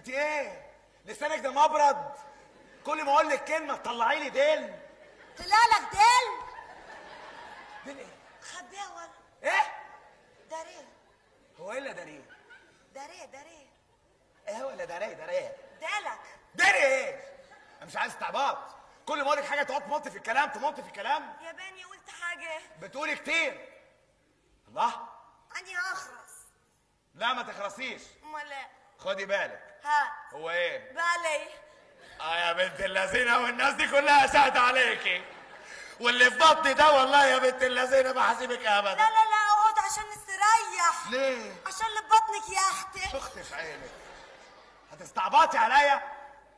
انت ايه لسانك ده مبرد كل ما اقول لك كلمه تطلعي لي ديل طلع لك ديل ديل ايه خبيها ورا ايه داريه هو ايه اللي داريه داريه داريه ايه هو اللي داريه داريه دالك داري ايه انا مش عايز استعباط كل ما اقول لك حاجه تقعد تمط في الكلام تمط في الكلام يا بني قلت حاجه بتقولي كتير الله اني هخرس لا ما تخرسيش امال لا خدي بالك هات هو ايه بالي اه يا بنت اللذينه والناس دي كلها شهد عليكي واللي في بطني ده والله يا بنت اللذينه ما هسيبك لا ابدا لا لا اقعد عشان نستريح ليه عشان اللي ببطنك يا اختي اختي في عينك هتستعبطي عليا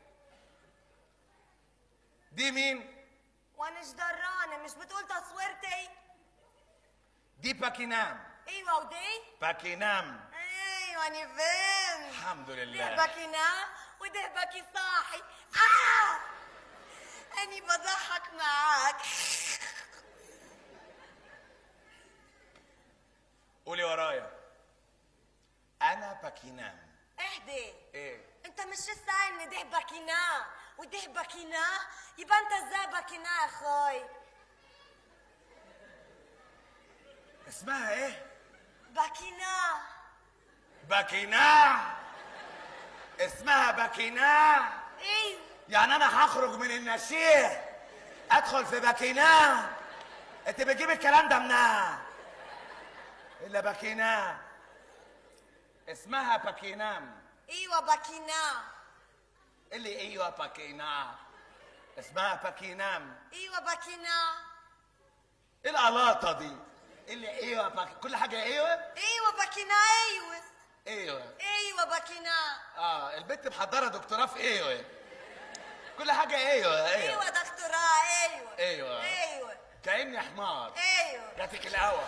دي مين وانا ايش درانه مش بتقول تصويرتي دي باكينام ايوه ودي باكينام ايوه انا فهمت الحمد ده لله باكي نام وده باكي صاحي آه! اني بضحك معاك قولي ورايا انا باكينام اهدي ايه انت مش لسه قايل ان ده باكينا وده باكينا يبقى انت ازاي باكينا يا اخوي اسمها ايه باكينا باكينا اسمها باكينا ايوه يعني انا هخرج من النشيه ادخل في باكينا انت بتجيب الكلام ده منها الا باكينا اسمها باكينام ايوه باكينا اللي ايوه باكينا اسمها باكينام ايوه باكينا ايه القلاطه دي اللي ايوه باك... كل حاجه ايوه ايوه باكينا ايوه ايوه ايوه باكينا اه البنت محضره دكتوراه في ايوه كل حاجه ايوه ايوه ايوه دكتوراه ايوه ايوه ايوه كاني حمار ايوه جاتك الهوا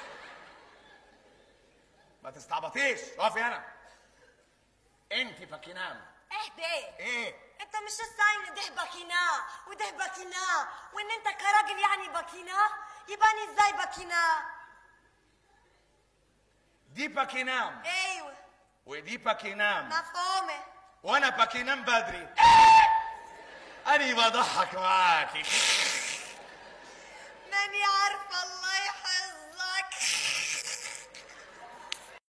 ما تستعبطيش اقفي هنا انت باكينام اهدي ايه انت مش لسه قايل ان ده باكينا وده باكينا وان انت كراجل يعني باكينا يبقى انا ازاي باكينا دي باكينام ايوه ودي باكينام مفهومه وانا باكينام بدري اني بضحك معاكي ماني عارفه الله